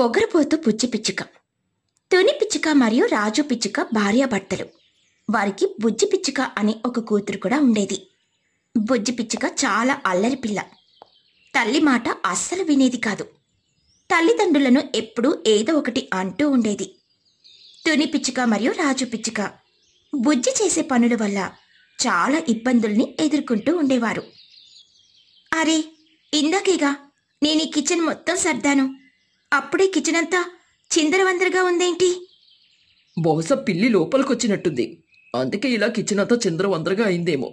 పొగరపోతూ పుచ్చి పిచ్చుక తుని పిచ్చుక మరియు రాజు పిచ్చుక భార్యాభర్తలు వారికి బుజ్జి పిచ్చుక అనే ఒక కూతురు కూడా ఉండేది బుజ్జి పిచ్చుక చాలా అల్లరి పిల్ల తల్లి మాట అస్సలు వినేది కాదు తల్లిదండ్రులను ఎప్పుడూ ఏదో ఒకటి అంటూ ఉండేది తుని పిచ్చుక మరియు రాజు పిచ్చుక బుజ్జి చేసే పనుల వల్ల చాలా ఇబ్బందుల్ని ఎదుర్కొంటూ ఉండేవారు అరే ఇందాకేగా నేను ఈ కిచెన్ మొత్తం సర్దాను అప్పుడే కిచెన్ అంతా చిందరవందరగా ఉందేంటి బహుశా పిల్లి లోపలికొచ్చినట్టుంది అందుకే ఇలా కిచెన్ అంతా చిందరవందరగా అయిందేమో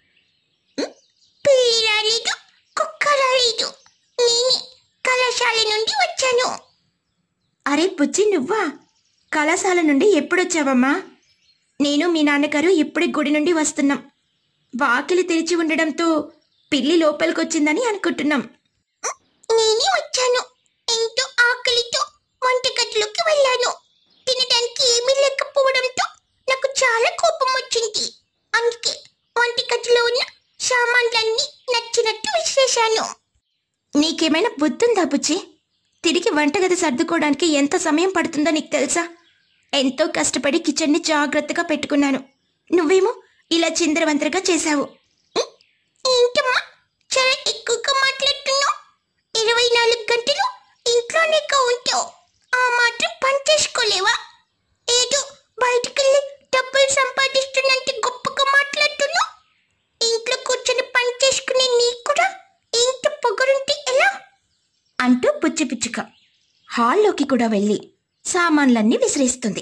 పిల్లి రాలేదు కుక్క రాలేదు నేనే కళాశాల నుండి వచ్చాను అరే బుజ్జి నువ్వా కళాశాల నుండి ఎప్పుడొచ్చావమ్మా నేను మీ నాన్నగారు ఇప్పుడే గుడి నుండి వస్తున్నాం వాకిలి తెరిచి ఉండడంతో పిల్లి లోపలికొచ్చిందని అనుకుంటున్నాం నేనే వచ్చాను ఎంతో ఆకలితో వంటగదిలోకి వెళ్ళాను తినడానికి ఏమీ లేకపోవడంతో నాకు చాలా కోపం వచ్చింది అందుకే వంటగదిలో ఉన్న సామాన్లన్నీ నచ్చినట్టు విసిరేశాను నీకేమైనా బుద్ధుందా బుజ్జి తిరిగి వంటగది సర్దుకోవడానికి ఎంత సమయం పడుతుందో నీకు తెలుసా ఎంతో కష్టపడి కిచెన్ని జాగ్రత్తగా పెట్టుకున్నాను నువ్వేమో ఇలా చిందరవందరగా చేశావు ఏంటమ్మా చాలా ఎక్కువగా మాట్లాడుతున్నావు ఇరవై నాలుగు గంటలు ఇంట్లోనే ఉంటావు ఆ మాత్రం పని చేసుకోలేవా ఏదో బయటకెళ్ళి డబ్బులు సంపాదిస్తున్నంత గొప్పగా మాట్లాడుతున్నావు ఇంట్లో కూర్చొని పని చేసుకునే నీకు కూడా ఇంత పొగరుంటే ఎలా అంటూ పుచ్చి పిచ్చుక హాల్లోకి కూడా వెళ్ళి సామాన్లన్నీ విసిరేస్తుంది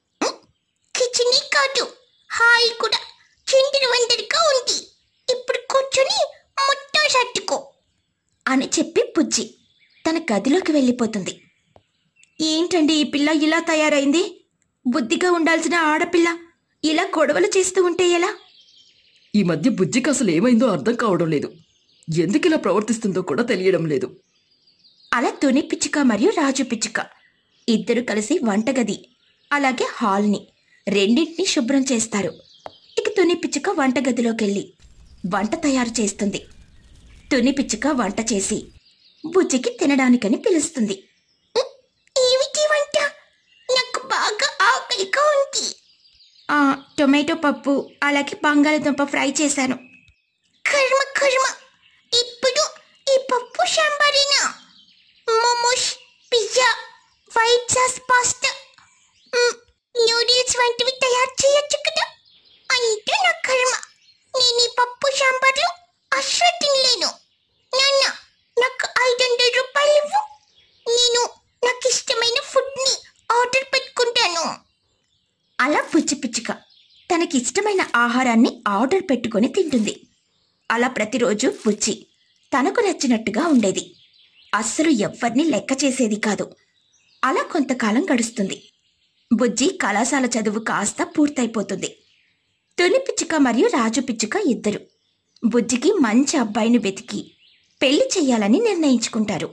కిచెనే కాదు హాల్ కూడా చిందర వందరగా ఉంది ఇప్పుడు కూర్చొని మొత్తం సర్దుకో అని చెప్పి పుజ్జి తన గదిలోకి వెళ్ళిపోతుంది ఏంటండి ఈ పిల్ల ఇలా తయారైంది బుద్ధిగా ఉండాల్సిన ఆడపిల్ల ఇలా గొడవలు చేస్తూ ఉంటే ఎలా ఈ మధ్య బుజ్జికి అసలు ఏమైందో అర్థం కావడం లేదు ఎందుకు ఇలా ప్రవర్తిస్తుందో కూడా తెలియడం లేదు అలా తుని పిచ్చుక మరియు రాజు పిచ్చుక ఇద్దరు కలిసి వంటగది అలాగే హాల్ని రెండింటిని శుభ్రం చేస్తారు ఇక తుని పిచ్చుక వంటగదిలోకెళ్ళి వంట తయారు చేస్తుంది తుని పిచ్చుక వంట చేసి బుజ్జికి తినడానికని పిలుస్తుంది ఏమిటి వంట నాకు బాగా ఆకలిగా ఉంది టొమాటో పప్పు అలాగే బంగాళదుంప ఫ్రై చేశాను కర్మ కర్మ ఇప్పుడు ఈ పప్పు సాంబారేనా momos pizza white sauce pasta hmm, noodles వంటివి తయారు చేయొచ్చు కదా అంటే నా కర్మ నేను ఈ పప్పు సాంబార్లు అస్సలు తినలేను నాన్న నాకు ఐదు వందల రూపాయలు ఇవ్వు నేను నాకు ఇష్టమైన ఫుడ్ని ఆర్డర్ పెట్టుకుంటాను అలా పుచ్చి పిచ్చుక తనకి ఇష్టమైన ఆహారాన్ని ఆర్డర్ పెట్టుకొని తింటుంది అలా ప్రతిరోజు పుచ్చి తనకు నచ్చినట్టుగా ఉండేది అస్సలు ఎవ్వరిని లెక్క చేసేది కాదు అలా కొంతకాలం గడుస్తుంది బుజ్జి కళాశాల చదువు కాస్త పూర్తయిపోతుంది తొలి పిచ్చుక మరియు రాజు పిచ్చుక ఇద్దరు బుజ్జికి మంచి అబ్బాయిని వెతికి పెళ్లి చెయ్యాలని నిర్ణయించుకుంటారు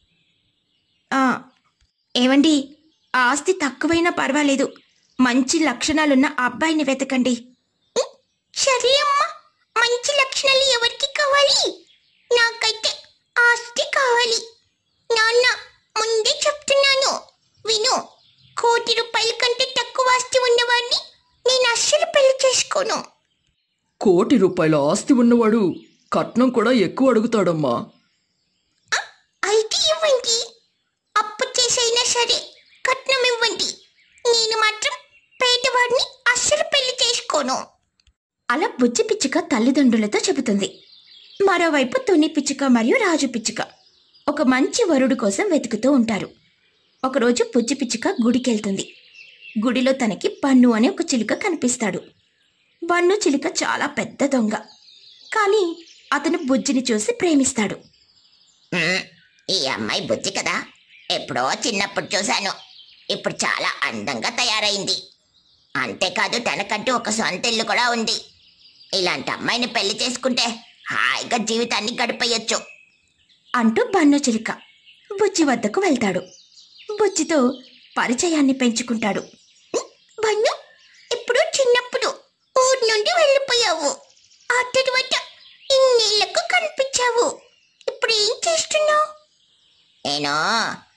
ఆ, ఏమండి ఆస్తి తక్కువైనా పర్వాలేదు మంచి లక్షణాలున్న అబ్బాయిని వెతకండి సరే అమ్మా మంచి లక్షణాలు ఎవరికి కావాలి నాకైతే ఆస్తి కావాలి నాన్న ముందే చెప్తున్నాను విను కోటి రూపాయల కంటే తక్కువ ఆస్తి ఉన్నవాడిని నేను అస్సలు పెళ్లి చేసుకోను కోటి రూపాయల ఆస్తి ఉన్నవాడు కట్నం కూడా ఎక్కువ అడుగుతాడమ్మా అయితే ఇవ్వండి అప్పు చేసైనా సరే కట్నం ఇవ్వండి నేను మాత్రం పేదవాడిని అస్సలు పెళ్లి చేసుకోను అలా బుజ్జి పిచ్చుక తల్లిదండ్రులతో చెబుతుంది మరోవైపు తుని పిచ్చుక మరియు రాజు పిచ్చుక ఒక మంచి వరుడు కోసం వెతుకుతూ ఉంటారు ఒకరోజు బుజ్జి పిచ్చుక గుడికెళ్తుంది గుడిలో తనకి బన్ను అనే ఒక చిలుక కనిపిస్తాడు బన్ను చిలుక చాలా పెద్ద దొంగ కానీ అతను బుజ్జిని చూసి ప్రేమిస్తాడు మ్మ్. ఈ అమ్మాయి బుజ్జి కదా ఎప్పుడో చిన్నప్పుడు చూశాను ఇప్పుడు చాలా అందంగా తయారైంది అంతేకాదు తనకంటూ ఒక సొంత ఇల్లు కూడా ఉంది ఇలాంటి అమ్మాయిని పెళ్లి చేసుకుంటే హాయిగా జీవితాన్ని గడిపేయొచ్చు అంటూ బన్ను చిలుక బుజ్జి వద్దకు వెళ్తాడు బుజ్జితో పరిచయాన్ని పెంచుకుంటాడు బన్ను ఇప్పుడు చిన్నప్పుడు ఊరి నుండి వెళ్ళిపోయావు ఆ తర్వాత ఇన్నేళ్లకు కనిపించావు ఇప్పుడు ఏం చేస్తున్నావు నేను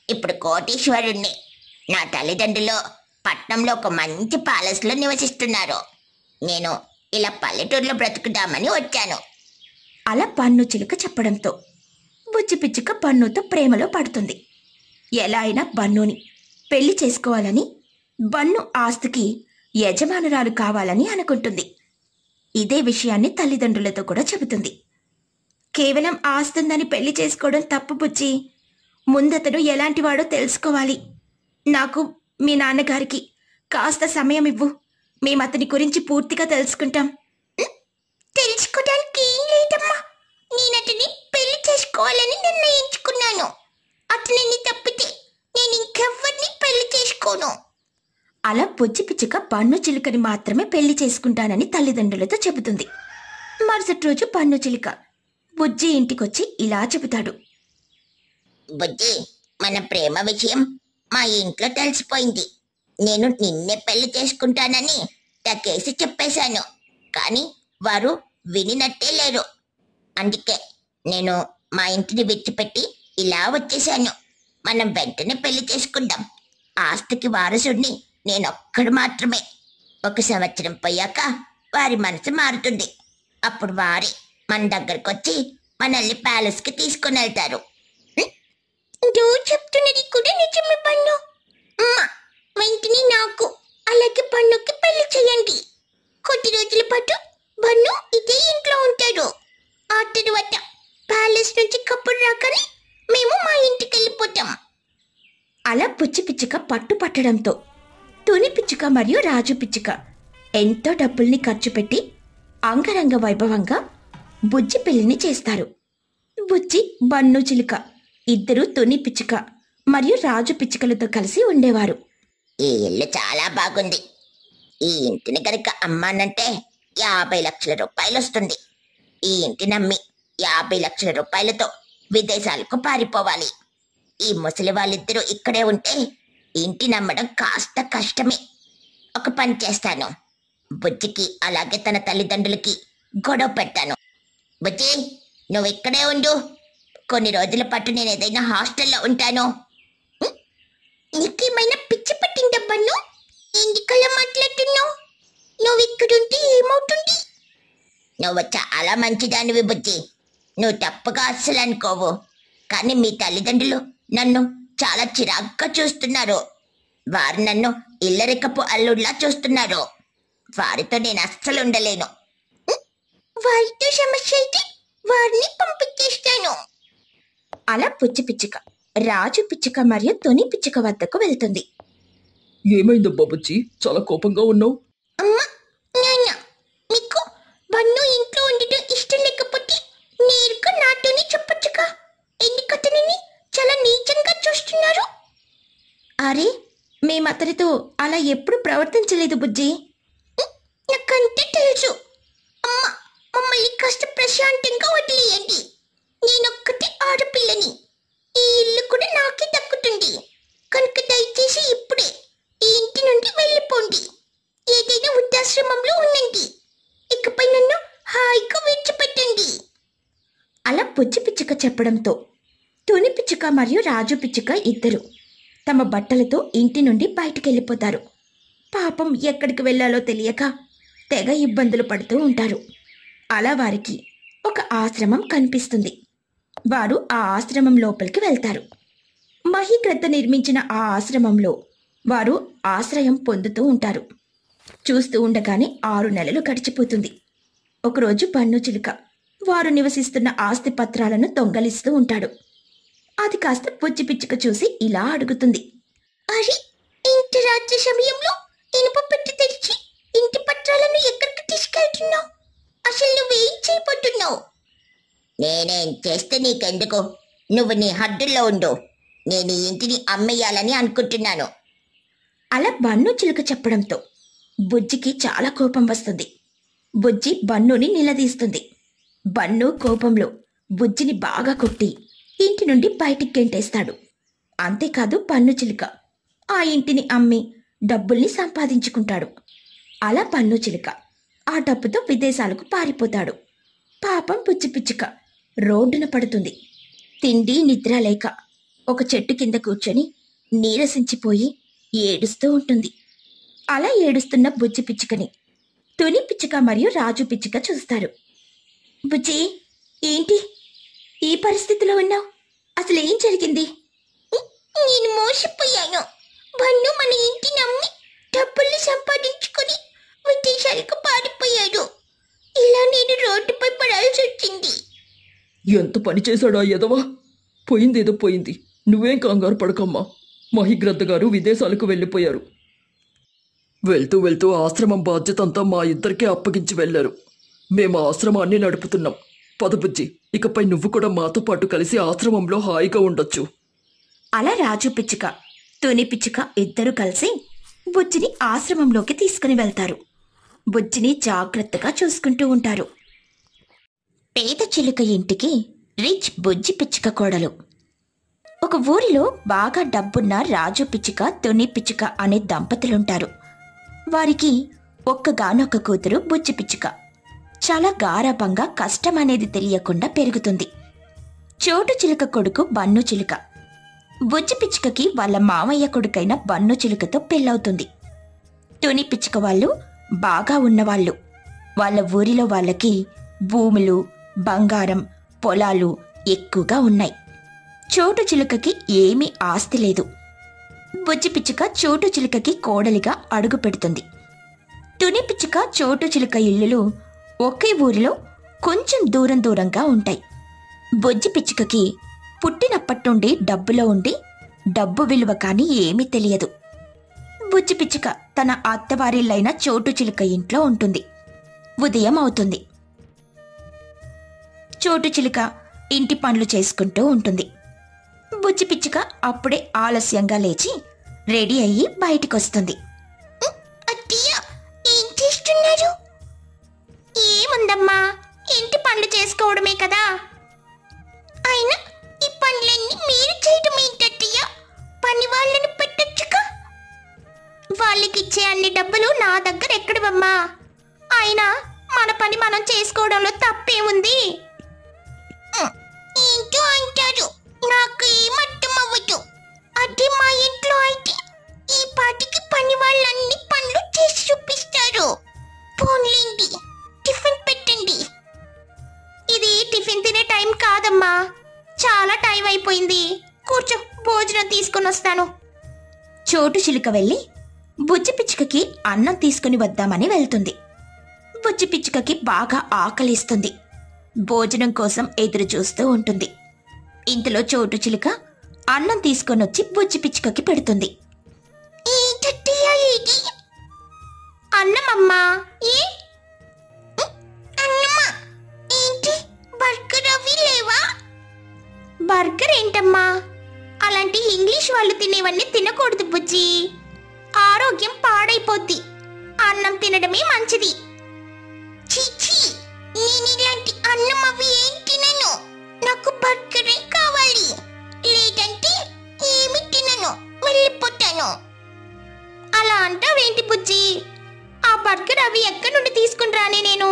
ఇప్పుడు కోటీశ్వరుణ్ణి నా తల్లిదండ్రులు పట్నంలో ఒక మంచి ప్యాలెస్లో నివసిస్తున్నారు నేను ఇలా పల్లెటూరులో బ్రతుకుదామని వచ్చాను అలా పన్ను చిలుక చెప్పడంతో బుజ్జి పిచ్చుక బన్నుతో ప్రేమలో పడుతుంది ఎలా అయినా బన్నుని పెళ్లి చేసుకోవాలని బన్ను ఆస్తికి యజమానురాలు కావాలని అనుకుంటుంది ఇదే విషయాన్ని తల్లిదండ్రులతో కూడా చెబుతుంది కేవలం ఆస్తుందని పెళ్లి చేసుకోవడం తప్పు బుజ్జి ముందతను ఎలాంటివాడో తెలుసుకోవాలి నాకు మీ నాన్నగారికి కాస్త సమయం ఇవ్వు మేము అతని గురించి పూర్తిగా తెలుసుకుంటాం తెలుసుకోవడానికి ఏం లేదమ్మా నేను అతని పెళ్లి చేసుకోవాలని నిర్ణయించుకున్నాను అతనిని తప్పితే నేను ఇంకెవ్వరిని పెళ్లి చేసుకోను అలా బుజ్జి పిచ్చుక పన్ను చిలుకని మాత్రమే పెళ్లి చేసుకుంటానని తల్లిదండ్రులతో చెబుతుంది మరుసటి రోజు పన్ను చిలుక బుజ్జి ఇంటికొచ్చి ఇలా చెబుతాడు బుజ్జి మన ప్రేమ విషయం మా ఇంట్లో తెలిసిపోయింది నేను నిన్నే పెళ్లి చేసుకుంటానని తకేసి చెప్పేశాను కానీ వారు వినినట్టే లేరు అందుకే నేను మా ఇంటిని విడిచిపెట్టి ఇలా వచ్చేసాను మనం వెంటనే పెళ్లి చేసుకుందాం ఆస్తికి వారసుడిని నేను ఒక్కడు మాత్రమే ఒక సంవత్సరం పోయాక వారి మనసు మారుతుంది అప్పుడు వారి మన దగ్గరకు వచ్చి మనల్ని ప్యాలెస్కి తీసుకుని వెళ్తారు నువ్వు చెప్తున్నది కూడా నిజమే పన్ను అమ్మా వెంటనే నాకు అలాగే పన్నుకి పెళ్లి చేయండి కొద్ది రోజుల పాటు బన్ను ఇదే ఇంట్లో ఉంటాడు ఆ తర్వాత ప్యాలెస్ నుంచి కప్పుడు రాగానే మేము మా ఇంటికి వెళ్ళిపోతాం అలా బుజ్జి పిచ్చుక పట్టు పట్టడంతో తుని పిచ్చుక మరియు రాజు పిచ్చుక ఎంతో డబ్బుల్ని ఖర్చు పెట్టి అంగరంగ వైభవంగా బుజ్జి పెళ్లిని చేస్తారు బుజ్జి బన్ను చిలుక ఇద్దరు తుని పిచ్చుక మరియు రాజు పిచ్చుకలతో కలిసి ఉండేవారు ఈ ఇల్లు చాలా బాగుంది ఈ ఇంటిని కనుక అమ్మానంటే యాభై లక్షల రూపాయలు వస్తుంది ఈ ఇంటిని అమ్మి యాభై లక్షల రూపాయలతో విదేశాలకు పారిపోవాలి ఈ ముసలి వాళ్ళిద్దరూ ఇక్కడే ఉంటే ఇంటి నమ్మడం కాస్త కష్టమే ఒక పని చేస్తాను బుజ్జికి అలాగే తన తల్లిదండ్రులకి గొడవ పెడతాను బుజ్జి నువ్వు ఇక్కడే ఉండు కొన్ని రోజుల పాటు నేను ఏదైనా హాస్టల్లో ఉంటాను నీకేమైనా పిచ్చి పట్టిందబ్బన్ను ఎందుకలా మాట్లాడుతున్నావు నువ్వు ఇక్కడుంటే ఏమవుతుంది నువ్వు చాలా మంచిదానివి బుజ్జి నువ్వు తప్పుగా అస్సలు అనుకోవు కానీ మీ తల్లిదండ్రులు నన్ను చాలా చిరాగ్గా చూస్తున్నారు వారు నన్ను ఇల్లరికపు అల్లుడిలా చూస్తున్నారు వారితో నేను అస్సలు ఉండలేను వారితో సమస్య అయితే వారిని పంపించేస్తాను అలా బుజ్జి పిచ్చుక రాజు పిచ్చుక మరియు తుని పిచ్చుక వద్దకు వెళ్తుంది ఏమైందబ్బా బుజ్జి చాలా కోపంగా ఉన్నావు అమ్మా నాన్న మీకు బన్ను ఇంట్లో ఉండడం ఇష్టం లేకపోతే నేరుగా నాతోనే చెప్పొచ్చుగా ఎందుకు అతనిని చాలా నీచంగా చూస్తున్నారు అరే మేము అతనితో అలా ఎప్పుడు ప్రవర్తించలేదు బుజ్జి నాకంటే తెలుసు అమ్మ మమ్మల్ని కాస్త ప్రశాంతంగా వదిలేయండి నేనొక్కటి ఆడపిల్లని ఈ ఇల్లు కూడా నాకే దక్కుతుంది కనుక దయచేసి ఇప్పుడే ఈ ఇంటి నుండి వెళ్ళిపోండి ఏదైనా వృద్ధాశ్రమంలో ఉండండి ఇకపై నన్ను హాయిగా విడిచిపెట్టండి అలా బుజ్జి పిచ్చుక చెప్పడంతో తుని పిచ్చుక మరియు రాజు పిచ్చుక ఇద్దరు తమ బట్టలతో ఇంటి నుండి బయటికెళ్ళిపోతారు పాపం ఎక్కడికి వెళ్ళాలో తెలియక తెగ ఇబ్బందులు పడుతూ ఉంటారు అలా వారికి ఒక ఆశ్రమం కనిపిస్తుంది వారు ఆ ఆశ్రమం లోపలికి వెళ్తారు మహీగ్రద్ద నిర్మించిన ఆ ఆశ్రమంలో వారు ఆశ్రయం పొందుతూ ఉంటారు చూస్తూ ఉండగానే ఆరు నెలలు గడిచిపోతుంది ఒకరోజు పన్ను చిలుక వారు నివసిస్తున్న ఆస్తి పత్రాలను దొంగలిస్తూ ఉంటాడు అది కాస్త పుచ్చి పిచ్చుక చూసి ఇలా అడుగుతుంది అరే ఇంటి రాత్రి సమయంలో ఇనుప పెట్టి తెరిచి ఇంటి పత్రాలను ఎక్కడికి తీసుకెళ్తున్నావు అసలు నువ్వేం చేయబోతున్నావు నేనేం చేస్తే నీకెందుకు నువ్వు నీ హద్దుల్లో ఉండు నేను ఈ ఇంటిని అమ్మేయాలని అనుకుంటున్నాను అలా బన్ను చిలుక చెప్పడంతో బుజ్జికి చాలా కోపం వస్తుంది బుజ్జి బన్నుని నిలదీస్తుంది బన్ను కోపంలో బుజ్జిని బాగా కొట్టి ఇంటి నుండి బయటికి గెంటేస్తాడు అంతేకాదు పన్ను చిలుక ఆ ఇంటిని అమ్మి డబ్బుల్ని సంపాదించుకుంటాడు అలా పన్ను చిలుక ఆ డబ్బుతో విదేశాలకు పారిపోతాడు పాపం పుచ్చి పిచ్చుక రోడ్డున పడుతుంది తిండి నిద్ర లేక ఒక చెట్టు కింద కూర్చొని నీరసించిపోయి ఏడుస్తూ ఉంటుంది అలా ఏడుస్తున్న బుజ్జి పిచ్చుకని తుని పిచ్చుక మరియు రాజు పిచ్చుక చూస్తారు బుజ్జి ఏంటి ఈ పరిస్థితిలో ఉన్నావు అసలు ఏం జరిగింది నేను మోసపోయాను బన్ను మన ఇంటి నమ్మి డబ్బుల్ని సంపాదించుకుని విదేశాలకు పారిపోయాడు ఇలా నేను రోడ్డుపై పడాల్సి వచ్చింది ఎంత పని చేశాడా ఎదవా పోయిందేదో పోయింది నువ్వేం కంగారు పడకమ్మా మహిగ్రద్ద గారు విదేశాలకు వెళ్ళిపోయారు వెళ్తూ వెళ్తూ ఆశ్రమం బాధ్యత అంతా మా ఇద్దరికే అప్పగించి వెళ్ళారు మేము ఆశ్రమాన్ని నడుపుతున్నాం పదబుజ్జి ఇకపై నువ్వు కూడా మాతో పాటు కలిసి ఆశ్రమంలో హాయిగా ఉండొచ్చు అలా రాజు పిచ్చుక తుని పిచ్చుక ఇద్దరు కలిసి బుజ్జిని ఆశ్రమంలోకి తీసుకుని వెళ్తారు బుజ్జిని జాగ్రత్తగా చూసుకుంటూ ఉంటారు పేద చిలుక ఇంటికి రిచ్ బుజ్జి పిచ్చుక కోడలు ఒక ఊరిలో బాగా డబ్బున్న రాజు పిచ్చుక తుని పిచ్చుక అనే దంపతులుంటారు వారికి ఒక్కగానొక్క కూతురు బుజ్జి పిచ్చుక చాలా గారాబంగా కష్టం అనేది తెలియకుండా పెరుగుతుంది చోటు చిలుక కొడుకు బన్ను చిలుక బుజ్జి పిచ్చుకకి వాళ్ళ మామయ్య కొడుకైన బన్ను చిలుకతో పెళ్ళవుతుంది తుని పిచ్చుక వాళ్ళు బాగా ఉన్నవాళ్ళు వాళ్ళ ఊరిలో వాళ్ళకి భూములు బంగారం పొలాలు ఎక్కువగా ఉన్నాయి చోటు చిలుకకి ఏమీ ఆస్తి లేదు బుజ్జి పిచ్చుక చోటు చిలుకకి కోడలిగా అడుగు పెడుతుంది తుని పిచ్చుక చోటు చిలుక ఇల్లులు ఒకే ఊరిలో కొంచెం దూరం దూరంగా ఉంటాయి బొజ్జి పిచ్చుకకి పుట్టినప్పటి నుండి డబ్బులో ఉండి డబ్బు విలువ కానీ ఏమీ తెలియదు బుజ్జి పిచ్చుక తన అత్తవారిల్లైన చోటు చిలుక ఇంట్లో ఉంటుంది ఉదయం అవుతుంది చోటు చిలుక ఇంటి పనులు చేసుకుంటూ ఉంటుంది బుజ్జి పిచ్చుక అప్పుడే ఆలస్యంగా లేచి రెడీ అయ్యి బయటికొస్తుంది అత్తయ్య ఏం చేస్తున్నారు ఏముందమ్మా ఇంటి పనులు చేసుకోవడమే కదా అయినా ఈ పనులన్నీ మీరు చేయడం ఏంటత్తయ్య పని వాళ్ళని పెట్టొచ్చుగా వాళ్ళకిచ్చే అన్ని డబ్బులు నా దగ్గర ఎక్కడవమ్మా అయినా మన పని మనం చేసుకోవడంలో తప్పేముంది ఏంటో అంటారు నాకు ఏమర్థం అవ్వదు అదే మా ఇంట్లో అయితే ఈ పాటికి పని వాళ్ళన్ని పనులు చేసి చూపిస్తారు పోన్లేండి టిఫిన్ పెట్టండి ఇది టిఫిన్ తినే టైం కాదమ్మా చాలా టైం అయిపోయింది కూర్చో భోజనం తీసుకొని వస్తాను చోటు చిలుక వెళ్ళి బుజ్జి పిచ్చుకకి అన్నం తీసుకుని వద్దామని వెళ్తుంది బుజ్జి పిచ్చుకకి బాగా ఆకలిస్తుంది భోజనం కోసం ఎదురు చూస్తూ ఉంటుంది ఇంతలో చోటు చిలుక అన్నం తీసుకొని వచ్చి బుజ్జి పిచ్చుకకి పెడుతుంది అన్నమమ్మా ఏ అన్నమా ఏంటి బర్గర్ అవి లేవా బర్గర్ ఏంటమ్మా అలాంటి ఇంగ్లీష్ వాళ్ళు తినేవన్నీ తినకూడదు బుజ్జి ఆరోగ్యం పాడైపోద్ది అన్నం తినడమే మంచిది చీచీ నేను ఇలాంటి అన్నం అవి ఏం తినను నాకు బర్గరే కావాలి లేదంటే ఏమి తినను వెళ్ళిపోతాను అలా అంటావేంటి బుజ్జి ఆ బర్గర్ అవి ఎక్కడి నుండి తీసుకుని రానే నేను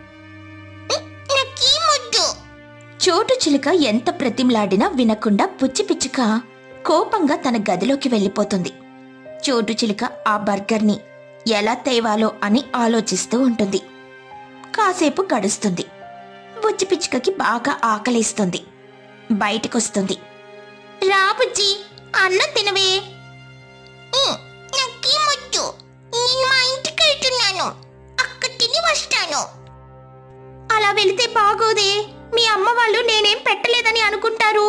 నాకేమొద్దు చోటు చిలుక ఎంత ప్రతిమలాడినా వినకుండా పుచ్చి పిచ్చుక కోపంగా తన గదిలోకి వెళ్ళిపోతుంది చోటు చిలుక ఆ బర్గర్ని ఎలా తేవాలో అని ఆలోచిస్తూ ఉంటుంది కాసేపు గడుస్తుంది బుజ్జి పిచ్చుకకి బాగా ఆకలిస్తుంది బయటకొస్తుంది రా బుజ్జి అన్నం తినవే నాకేమొద్దు నేను మా ఇంటికి వెళ్తున్నాను అక్కడ తిని వస్తాను అలా వెళితే బాగోదే మీ అమ్మ వాళ్ళు నేనేం పెట్టలేదని అనుకుంటారు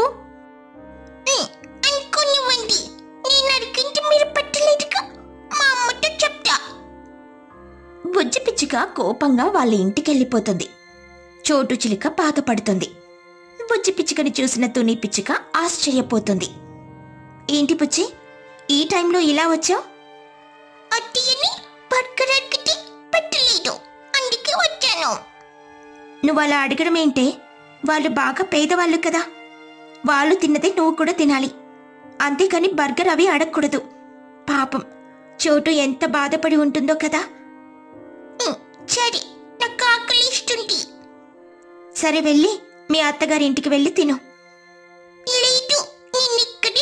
అనుకునివ్వండి నేను అడిగింది మీరు పెట్టలేదుగా మా అమ్మతో చెప్తా బుజ్జి పిచ్చుక కోపంగా వాళ్ళ ఇంటికెళ్ళిపోతుంది చోటు చిలుక బాధపడుతుంది బుజ్జి పిచ్చుకని చూసిన తుని పిచ్చుక ఆశ్చర్యపోతుంది ఏంటి బుజ్జి ఈ టైంలో ఇలా వచ్చావు అత్తయ్యని బర్గర్ అడిగితే పెట్టలేదు అందుకే వచ్చాను నువ్వు అలా అడగడం ఏంటే వాళ్ళు బాగా పేదవాళ్ళు కదా వాళ్ళు తిన్నదే నువ్వు కూడా తినాలి అంతేకాని బర్గర్ అవి అడగకూడదు పాపం చోటు ఎంత బాధపడి ఉంటుందో కదా సరే నాకు ఆకలి ఇస్తుంది సరే వెళ్ళి మీ అత్తగారి ఇంటికి వెళ్ళి తిను లేదు నేను ఇక్కడ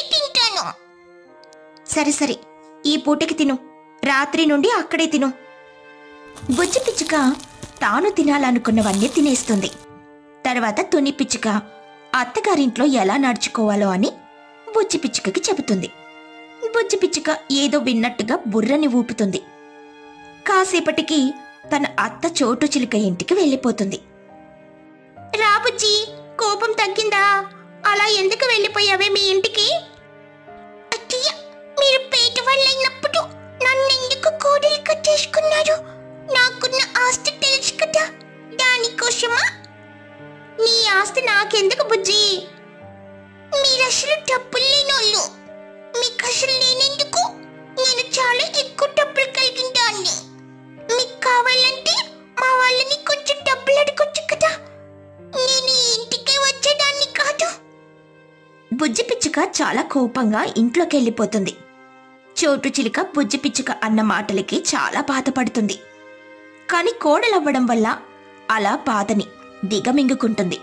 సరే సరే ఈ పూటకి తిను రాత్రి నుండి అక్కడే తిను బుజ్జి పిచ్చుక తాను తినాలనుకున్నవన్నీ తినేస్తుంది తర్వాత తుని పిచ్చుక అత్తగారింట్లో ఎలా నడుచుకోవాలో అని బుజ్జి పిచ్చుకకి చెబుతుంది బుజ్జి పిచ్చుక ఏదో విన్నట్టుగా బుర్రని ఊపుతుంది కాసేపటికి తన అత్త చోటు చిలుక ఇంటికి వెళ్ళిపోతుంది రాబుజ్జి కోపం తగ్గిందా అలా ఎందుకు వెళ్ళిపోయావే మీ ఇంటికి అత్తయ్య మీరు పేట వాళ్ళైనప్పుడు నన్ను ఎందుకు కోడలు కట్టేసుకున్నారు నాకున్న ఆస్తి తెలుసు కదా దానికోసమా నీ ఆస్తి నాకెందుకు బుజ్జి మీరు అసలు డబ్బులు లేనోళ్ళు మీకు అసలు లేనెందుకు నేను చాలా ఎక్కువ డబ్బులు కలిగిన దాన్ని మీకు కావాలంటే మా వాళ్ళని కొంచెం డబ్బులు అడగొచ్చు కదా నేను ఈ ఇంటికే వచ్చేదాన్ని కాదు బుజ్జి పిచ్చుక చాలా కోపంగా ఇంట్లోకి వెళ్ళిపోతుంది చోటు చిలుక బుజ్జి పిచ్చుక అన్న మాటలకి చాలా బాధపడుతుంది కాని కోడలవ్వడం వల్ల అలా బాధని దిగమింగుకుంటుంది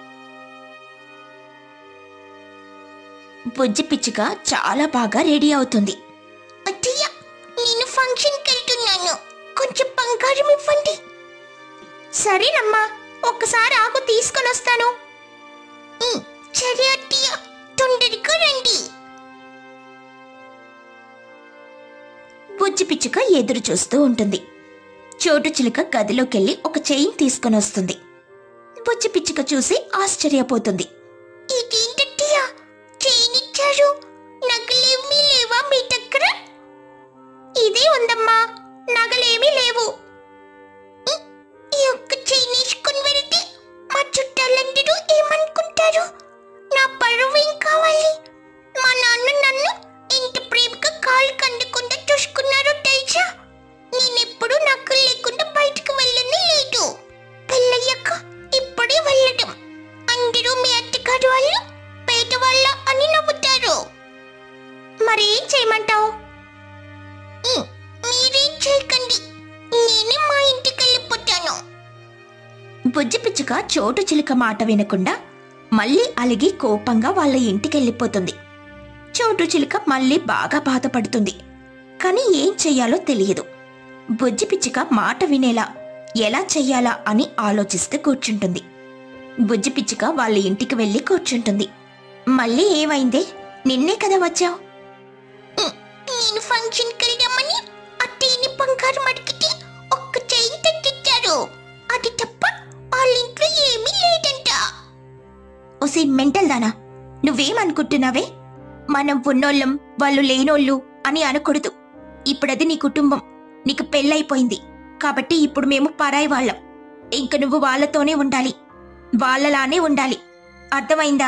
బుజ్జి పిచ్చుక చాలా బాగా రెడీ అవుతుంది అత్తయ్య నేను ఫంక్షన్కి వెళ్తున్నాను కొంచెం బంగారం ఇవ్వండి సరేనమ్మా ఒక్కసారి ఆకు తీసుకొని వస్తాను సరే అత్తయ్య తొందరగా రండి బుజ్జి పిచ్చుక ఎదురు చూస్తూ ఉంటుంది చోటు చిలుక గదిలోకెళ్ళి ఒక చైన్ తీసుకొని వస్తుంది బుజ్జి పిచ్చుక చూసి ఆశ్చర్యపోతుంది ఇదేంటత్తయ్య చైన్ ఇచ్చారు నగలేమీ లేవా మీ దగ్గర ఇదే ఉందమ్మా నగలేమీ లేవు ఉం, ఈ ఒక్క చైన్ వేసుకుని వెళ్తే మా చుట్టాలందరూ ఏమనుకుంటారు నా పరువు ఏం కావాలి మా నాన్న నన్ను ఇంత ప్రేమగా కాలు కందకుండా చూసుకున్నారో తెలుసా నేనెప్పుడు నక్కలు లేకుండా బయటకు వెళ్ళని లేదు పెళ్ళయ్యాక ఇప్పుడే వెళ్ళడం అందరూ మీ అత్తగారు వాళ్ళు పేదవాళ్ళ అని నమ్ముతారు మరేం చేయమంటావు మీరేం చేయకండి నేనే మా ఇంటికి వెళ్ళిపోతాను బుజ్జి పిచ్చుక చోటు చిలుక మాట వినకుండా మళ్ళీ అలిగి కోపంగా వాళ్ళ ఇంటికెళ్ళిపోతుంది చోటు చిలుక మళ్ళీ బాగా బాధపడుతుంది కానీ ఏం చెయ్యాలో తెలియదు బుజ్జి పిచ్చుక మాట వినేలా ఎలా చెయ్యాలా అని ఆలోచిస్తూ కూర్చుంటుంది బుజ్జి పిచ్చుక వాళ్ళ ఇంటికి వెళ్ళి కూర్చుంటుంది మళ్ళీ ఏమైందే నిన్నే కదా వచ్చావు నేను ఫంక్షన్కి వెళ్దామని అత్తయ్యని బంగారం అడిగితే ఒక్క చెయ్యి తెచ్చిచ్చారు అది తప్ప వాళ్ళ ఇంట్లో ఏమీ లేదంట ఒసే మెంటల్ దానా నువ్వేమనుకుంటున్నావే మనం ఉన్నోళ్ళం వాళ్ళు లేనోళ్ళు అని అనకూడదు ఇప్పుడది నీ కుటుంబం నీకు పెళ్ళైపోయింది కాబట్టి ఇప్పుడు మేము పరాయి వాళ్ళం ఇంక నువ్వు వాళ్ళతోనే ఉండాలి వాళ్ళలానే ఉండాలి అర్థమైందా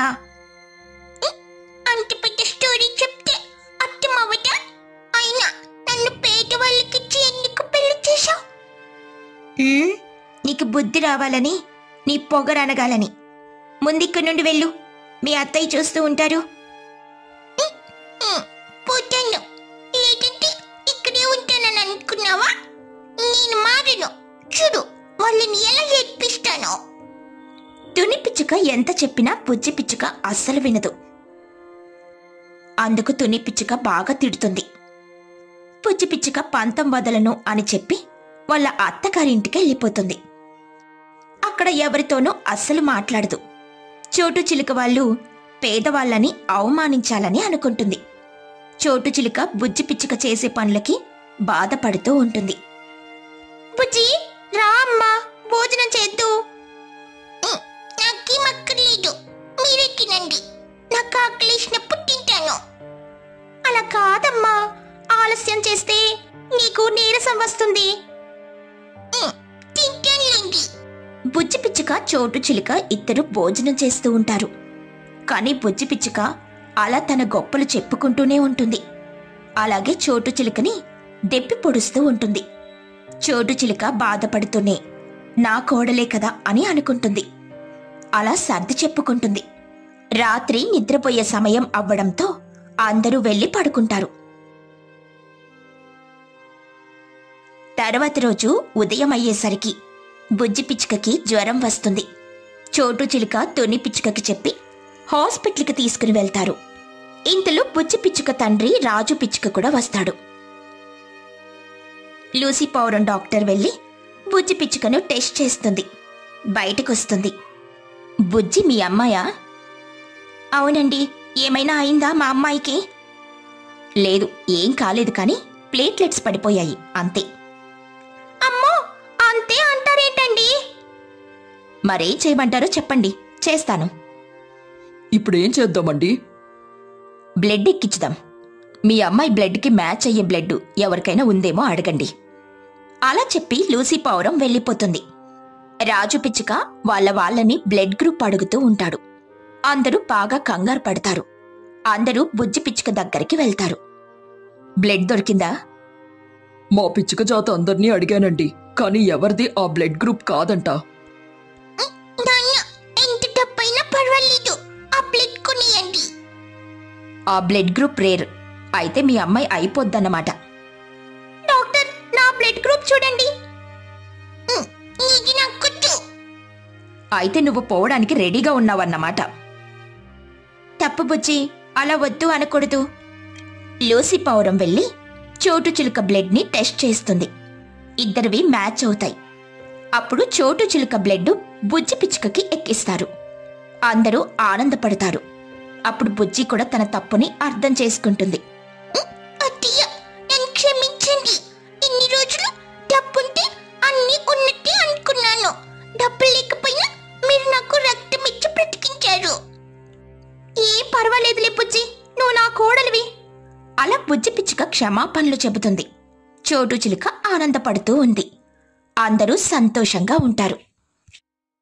అంత పెద్ద స్టోరీ చెప్తే అర్థమవదా అయినా నన్ను పేద వాళ్ళకిచ్చి ఎందుకు పెళ్లి చేశావు నీకు బుద్ధి రావాలని నీ పొగరనగాలని ముందిక్కడి నుండి వెళ్ళు మీ అత్తయ్య చూస్తూ ఉంటారు పోతాను లేదంటే ఇక్కడే ఉంటానని అనుకున్నావా నేను మారను చూడు వాళ్ళని ఎలా ఏడ్పిస్తాను తుని పిచ్చుక ఎంత చెప్పినా బుజ్జి పిచ్చుక అస్సలు వినదు అందుకు తుని పిచ్చుక బాగా తిడుతుంది బుజ్జి పిచ్చుక పంతం వదలను అని చెప్పి వాళ్ళ అత్తగారింటికి వెళ్ళిపోతుంది అక్కడ ఎవరితోనూ అస్సలు మాట్లాడదు చోటు చిలుక వాళ్ళు పేదవాళ్ళని అవమానించాలని అనుకుంటుంది చోటు చిలుక బుజ్జి పిచ్చుక చేసే పనులకి బాధపడుతూ ఉంటుంది బుజ్జి రా అమ్మా భోజనం చేద్దు నాకేం అక్కర్లేదు మీరే తినండి నాకు ఆకలేసినప్పుడు తింటాను అలా కాదమ్మా ఆలస్యం చేస్తే నీకు నీరసం వస్తుంది తింటానులేండి బుజ్జి పిచ్చుక చోటు చిలుక ఇద్దరు భోజనం చేస్తూ ఉంటారు కానీ బుజ్జి పిచ్చుక అలా తన గొప్పలు చెప్పుకుంటూనే ఉంటుంది అలాగే చోటు చిలుకని దెప్పి పొడుస్తూ ఉంటుంది చోటు చిలుక బాధపడుతూనే నా కోడలే కదా అని అనుకుంటుంది అలా సర్ది చెప్పుకుంటుంది రాత్రి నిద్రపోయే సమయం అవ్వడంతో అందరూ వెళ్ళి పడుకుంటారు తర్వాతి రోజు ఉదయం అయ్యేసరికి బుజ్జి పిచ్చుకకి జ్వరం వస్తుంది చోటు చిలుక తొని పిచ్చుకకి చెప్పి హాస్పిటల్కి తీసుకుని వెళ్తారు ఇంతలో బుజ్జి పిచ్చుక తండ్రి రాజు పిచ్చుక కూడా వస్తాడు లూసీ పౌరం డాక్టర్ వెళ్ళి బుజ్జి పిచ్చుకను టెస్ట్ చేస్తుంది బయటకొస్తుంది బుజ్జి మీ అమ్మాయా అవునండి ఏమైనా అయిందా మా అమ్మాయికి లేదు ఏం కాలేదు కానీ ప్లేట్లెట్స్ పడిపోయాయి అంతే అమ్మో అంతే అంటారేంటండి మరేం చేయమంటారో చెప్పండి చేస్తాను ఇప్పుడు ఏం చేద్దామండి బ్లడ్ ఎక్కించుదాం మీ అమ్మాయి బ్లడ్కి మ్యాచ్ అయ్యే బ్లడ్ ఎవరికైనా ఉందేమో అడగండి అలా చెప్పి లూసీ పౌరం వెళ్ళిపోతుంది రాజు పిచ్చుక వాళ్ళ వాళ్ళని బ్లడ్ గ్రూప్ అడుగుతూ ఉంటాడు అందరూ బాగా కంగారు పడతారు అందరూ బుజ్జి పిచ్చుక దగ్గరికి వెళ్తారు బ్లడ్ దొరికిందా మా పిచ్చుక జాత అందరినీ అడిగానండి కానీ ఎవరిది ఆ బ్లడ్ గ్రూప్ కాదంట నాన్న ఎంత డబ్బైనా పర్వాలేదు ఆ ప్లేట్ కొనియండి ఆ బ్లడ్ గ్రూప్ రేర్ అయితే మీ అమ్మాయి అయిపోద్దన్నమాట డాక్టర్ నా బ్లడ్ గ్రూప్ చూడండి ఉమ్, ఇది నాకు కొట్టు అయితే నువ్వు పోవడానికి రెడీగా ఉన్నావన్నమాట తప్పు బుజ్జి అలా వద్దు అనకూడదు లూసి పౌరం వెళ్ళి చోటు చిలుక బ్లడ్ని టెస్ట్ చేస్తుంది ఇద్దరివి మ్యాచ్ అవుతాయి అప్పుడు చోటు చిలుక బ్లడ్ బుజ్జి పిచ్చుకకి ఎక్కిస్తారు అందరూ ఆనందపడతారు అప్పుడు బుజ్జి కూడా తన తప్పుని అర్థం చేసుకుంటుంది అత్తయ్య నన్ను క్షమించండి ఇన్ని రోజులు డబ్బుంటే అన్ని ఉన్నట్టే అనుకున్నాను డబ్బు లేకపోయినా మీరు నాకు రక్తం ఇచ్చి బ్రతికించారు ఏ పర్వాలేదులే బుజ్జి నువ్వు నా కోడలివి అలా బుజ్జి పిచ్చుక క్షమాపణలు చెబుతుంది చోటు చిలుక ఆనందపడుతూ ఉంది అందరూ సంతోషంగా ఉంటారు